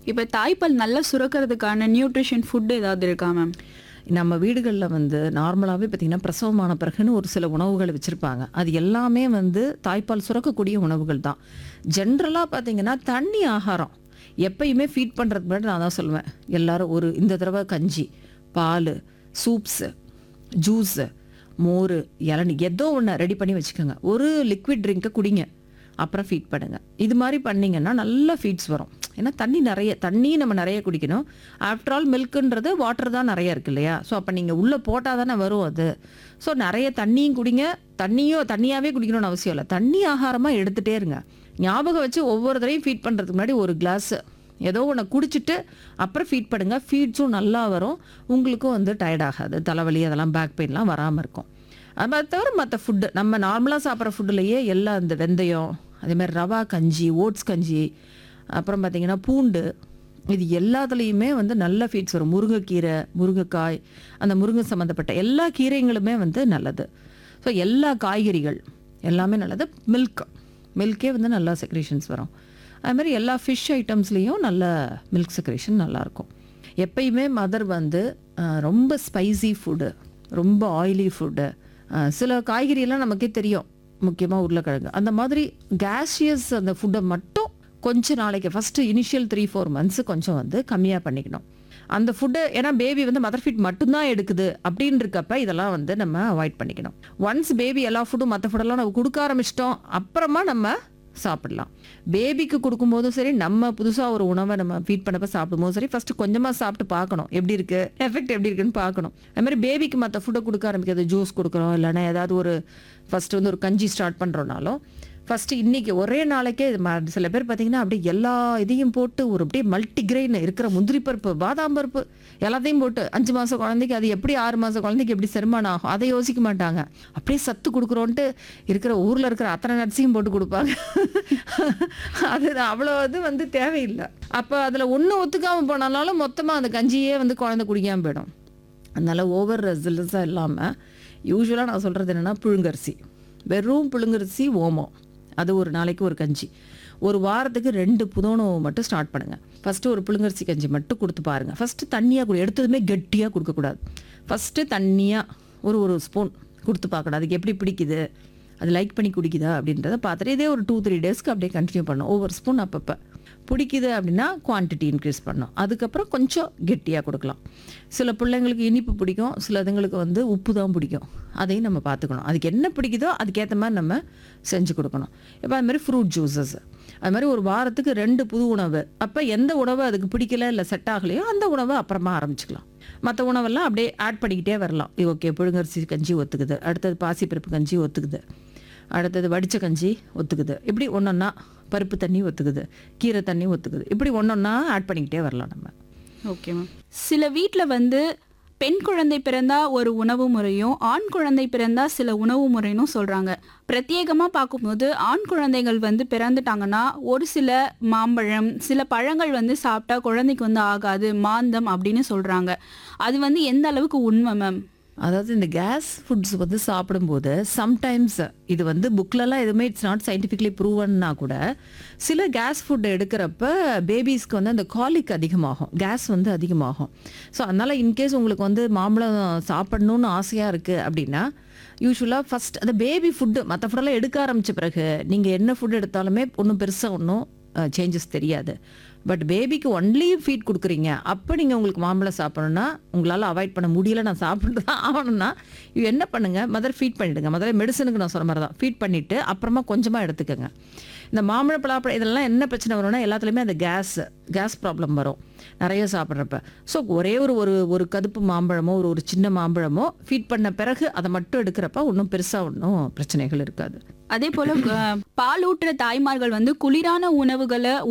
இப்போ தாய்ப்பால் நல்லா சுரக்கிறதுக்கான நியூட்ரிஷன் ஃபுட் ஏதாவது இருக்கா மேம் நம்ம வீடுகளில் வந்து நார்மலாகவே பார்த்திங்கன்னா பிரசவமான பிறகுன்னு ஒரு சில உணவுகள் வச்சுருப்பாங்க அது எல்லாமே வந்து தாய்ப்பால் சுரக்கக்கூடிய உணவுகள் தான் ஜென்ரலாக பார்த்தீங்கன்னா தண்ணி ஆகாரம் எப்பயுமே ஃபீட் பண்ணுறதுக்கு முன்னாடி நான் தான் சொல்லுவேன் எல்லாரும் ஒரு இந்த தடவை கஞ்சி பால் சூப்ஸு ஜூஸு மோர் இளநி ஏதோ ஒன்று ரெடி பண்ணி வச்சுக்கோங்க ஒரு லிக்விட் ட்ரிங்கை குடிங்க அப்புறம் ஃபீட் பண்ணுங்க இது மாதிரி பண்ணீங்கன்னா நல்ல ஃபீட்ஸ் வரும் ஏன்னா தண்ணி நிறைய தண்ணி நம்ம நிறைய குடிக்கணும் ஆஃப்டர் ஆல் மில்க்குன்றது வாட்டர் தான் நிறைய இருக்கு இல்லையா ஸோ அப்போ நீங்கள் உள்ளே போட்டால் தானே வரும் அது ஸோ நிறைய தண்ணியும் குடிங்க தண்ணியும் தண்ணியாகவே குடிக்கணும்னு அவசியம் இல்லை தண்ணி ஆகாரமாக எடுத்துகிட்டே இருங்க ஞாபகம் வச்சு ஒவ்வொரு தடவையும் ஃபீட் பண்ணுறதுக்கு முன்னாடி ஒரு கிளாஸ் ஏதோ ஒன்று குடிச்சிட்டு அப்புறம் ஃபீட் பண்ணுங்க ஃபீட்ஸும் நல்லா வரும் உங்களுக்கும் வந்து டயர்ட் ஆகாது தலைவலி அதெல்லாம் பேக் பெயின்லாம் வராமல் இருக்கும் அது தவிர மற்ற ஃபுட்டு நம்ம நார்மலாக சாப்பிட்ற ஃபுட்டுலேயே எல்லாம் இந்த வெந்தயம் அதே மாதிரி ரவா கஞ்சி ஓட்ஸ் கஞ்சி அப்புறம் பார்த்திங்கன்னா பூண்டு இது எல்லாத்துலேயுமே வந்து நல்ல ஃபீட்ஸ் வரும் முருங்கைக்கீரை முருங்கைக்காய் அந்த முருங்கை சம்மந்தப்பட்ட எல்லா கீரைங்களுமே வந்து நல்லது ஸோ எல்லா காய்கறிகள் எல்லாமே நல்லது மில்க் மில்கே வந்து நல்லா செக்ரேஷன்ஸ் வரும் அது மாதிரி எல்லா ஃபிஷ் ஐட்டம்ஸ்லேயும் நல்ல மில்க் செக்ரேஷன் நல்லாயிருக்கும் எப்பயுமே மதர் வந்து அஹ், ரொம்ப ஸ்பைசி ஃபுட்டு ரொம்ப ஆயிலி ஃபுட்டு சில காய்கறியெல்லாம் நமக்கே தெரியும் முக்கியமாக உருளைக்கிழங்கு அந்த மாதிரி கேஷியஸ் அந்த ஃபுட்டை மட்டும் கொஞ்ச நாளைக்கு first initial three four months கொஞ்சம் வந்து கம்மியாக பண்ணிக்கணும் அந்த ஃபுட்டை ஏன்னா பேபி வந்து மதர் ஃபீட் மட்டும்தான் எடுக்குது அப்படின்னு இருக்கப்ப இதெல்லாம் வந்து நம்ம அவாய்ட் பண்ணிக்கணும் ஒன்ஸ் பேபி எல்லா ஃபுட்டும் மற்ற ஃபுட்டெல்லாம் நம்ம கொடுக்க ஆரம்பிச்சிட்டோம் அப்புறமா நம்ம சாப்பிடலாம் பேபிக்கு கொடுக்கும்போதும் சரி நம்ம புதுசாக ஒரு உணவை நம்ம ஃபீட் பண்ணப்ப சாப்பிடும்போதும் சரி ஃபஸ்ட்டு கொஞ்சமாக சாப்பிட்டு பார்க்கணும் எப்படி இருக்கு எஃபெக்ட் எப்படி இருக்குன்னு பார்க்கணும் அது மாதிரி பேபிக்கு மற்ற ஃபுட்டை கொடுக்க ஆரம்பிக்கிறது ஜூஸ் கொடுக்குறோம் இல்லைன்னா ஏதாவது ஒரு ஃபஸ்ட்டு வந்து ஒரு கஞ்சி ஸ்டார்ட் பண்ணுறோனாலும் ஃபஸ்ட்டு இன்னைக்கு ஒரே நாளைக்கே இது ம- சில பேர் பார்த்தீங்கன்னா அப்படியே எல்லா இதையும் போட்டு ஒரு அப்படியே மல்டி கிரெயின் இருக்கிற முந்திரி பருப்பு பாதாம் பருப்பு எல்லாத்தையும் போட்டு அஞ்சு மாதம் குழந்தைக்கு அது எப்படி ஆறு மாதம் குழந்தைக்கு எப்படி செரிமானம் ஆகும் அதை யோசிக்க மாட்டாங்க அப்படியே சத்து கொடுக்குறோன்ட்டு இருக்கிற ஊரில் இருக்கிற அத்தனை நட்ஸையும் போட்டு கொடுப்பாங்க அது அவ்வளோ இது வந்து தேவையில்லை அப்போ அதில் ஒன்று ஒத்துக்காமல் போனாலும் மொத்தமாக அந்த கஞ்சியே வந்து குழந்தை குடிக்காமல் போயிடும் அதனால் ஓவர் ரெசிலன்ஸாக இல்லாமல் யூஸ்வலாக நான் சொல்கிறது என்னென்னா புழுங்கரிசி வெறும் புழுங்கரிசி ஓமம் அது ஒரு நாளைக்கு ஒரு கஞ்சி ஒரு வாரத்துக்கு ரெண்டு புதோணவு மட்டும் ஸ்டார்ட் பண்ணுங்கள் ஃபஸ்ட்டு ஒரு புழுங்கரிசி கஞ்சி மட்டும் கொடுத்து பாருங்கள் ஃபஸ்ட்டு தண்ணியாக கொடு எடுத்ததுமே கெட்டியாக கொடுக்கக்கூடாது ஃபஸ்ட்டு தண்ணியாக ஒரு ஒரு ஸ்பூன் கொடுத்து பார்க்கணும் அதுக்கு எப்படி பிடிக்குது அது லைக் பண்ணி குடிக்குதா அப்படின்றத பார்த்துட்டு இதே ஒரு டூ த்ரீ டேஸ்க்கு அப்படியே கண்டினியூ பண்ணும் ஒவ்வொரு ஸ்பூன் அப்பப்போ பிடிக்குது அப்படின்னா குவான்டிட்டி இன்க்ரீஸ் பண்ணணும் அதுக்கப்புறம் கொஞ்சம் கெட்டியாக கொடுக்கலாம் சில பிள்ளைங்களுக்கு இனிப்பு பிடிக்கும் சிலதுங்களுக்கு வந்து உப்பு தான் பிடிக்கும் அதையும் நம்ம பார்த்துக்கணும் அதுக்கு என்ன பிடிக்குதோ அதுக்கேற்ற மாதிரி நம்ம செஞ்சு கொடுக்கணும் இப்போ அது மாதிரி ஃப்ரூட் ஜூஸஸ் அது மாதிரி ஒரு வாரத்துக்கு ரெண்டு புது உணவு அப்போ எந்த உணவு அதுக்கு பிடிக்கல இல்லை செட் ஆகலையோ அந்த உணவை அப்புறமா ஆரம்பிச்சுக்கலாம் மற்ற உணவெல்லாம் அப்படியே ஆட் பண்ணிக்கிட்டே வரலாம் இது ஓகே புழுங்கரிசி கஞ்சி ஒத்துக்குது அடுத்தது பாசிப்பருப்பு கஞ்சி ஒத்துக்குது அடுத்தது வடிச்ச கஞ்சி ஒத்துக்குது இப்படி ஒன்றொன்னா பருப்பு தண்ணி ஒத்துக்குது கீரை தண்ணி ஒத்துக்குது இப்படி ஒன்றொன்னா ஆட் பண்ணிக்கிட்டே வரலாம் நம்ம ஓகே மேம் சில வீட்டில் வந்து பெண் குழந்தை பிறந்தா ஒரு உணவு முறையும் ஆண் குழந்தை பிறந்தா சில உணவு முறையும் சொல்றாங்க பிரத்யேகமா பார்க்கும்போது ஆண் குழந்தைகள் வந்து பிறந்துட்டாங்கன்னா ஒரு சில மாம்பழம் சில பழங்கள் வந்து சாப்பிட்டா குழந்தைக்கு வந்து ஆகாது மாந்தம் அப்படின்னு சொல்றாங்க அது வந்து எந்த அளவுக்கு உண்மை மேம் அதாவது இந்த கேஸ் ஃபுட்ஸ் வந்து சாப்பிடும்போது சம்டைம்ஸ் இது வந்து புக்லலாம் எதுவுமே இட்ஸ் நாட் சயின்டிஃபிக்லி ப்ரூவன்னா கூட சில கேஸ் ஃபுட் எடுக்கிறப்ப பேபிஸ்க்கு வந்து அந்த காலிக் அதிகமாகும் கேஸ் வந்து அதிகமாகும் ஸோ அதனால் இன்கேஸ் உங்களுக்கு வந்து மாம்பழம் சாப்பிடணும்னு ஆசையாக இருக்குது அப்படின்னா யூஸ்வலாக ஃபஸ்ட் அந்த பேபி ஃபுட்டு மற்ற ஃபுட்டெல்லாம் எடுக்க ஆரம்பித்த பிறகு நீங்கள் என்ன ஃபுட் எடுத்தாலுமே ஒன்றும் பெருசாக ஒன்றும் சேஞ்சஸ் தெரியாது பட் பேபிக்கு ஒன்லி ஃபீட் கொடுக்குறீங்க அப்போ நீங்கள் உங்களுக்கு மாம்பழம் சாப்பிடணும்னா உங்களால் அவாய்ட் பண்ண முடியல நான் சாப்பிட்டு தான் ஆகணும்னா இது என்ன பண்ணுங்கள் மதர் ஃபீட் பண்ணிவிடுங்க முதல்ல மெடிசனுக்கு நான் சொன்ன மாதிரி தான் ஃபீட் பண்ணிவிட்டு அப்புறமா கொஞ்சமாக எடுத்துக்கோங்க இந்த மாம்பழ பலாப்பழம் இதெல்லாம் என்ன பிரச்சனை வரும்னா எல்லாத்துலேயுமே அந்த கேஸ் கேஸ் ப்ராப்ளம் வரும் நிறைய சாப்பிட்றப்ப ஸோ ஒரே ஒரு ஒரு ஒரு கதுப்பு மாம்பழமோ ஒரு ஒரு சின்ன மாம்பழமோ ஃபீட் பண்ண பிறகு அதை மட்டும் எடுக்கிறப்ப ஒன்றும் பெருசாக ஒன்றும் பிரச்சனைகள் இருக்காது அதே போல அஹ், பாலூட்டுற தாய்மார்கள் வந்து குளிரான உணவுகளை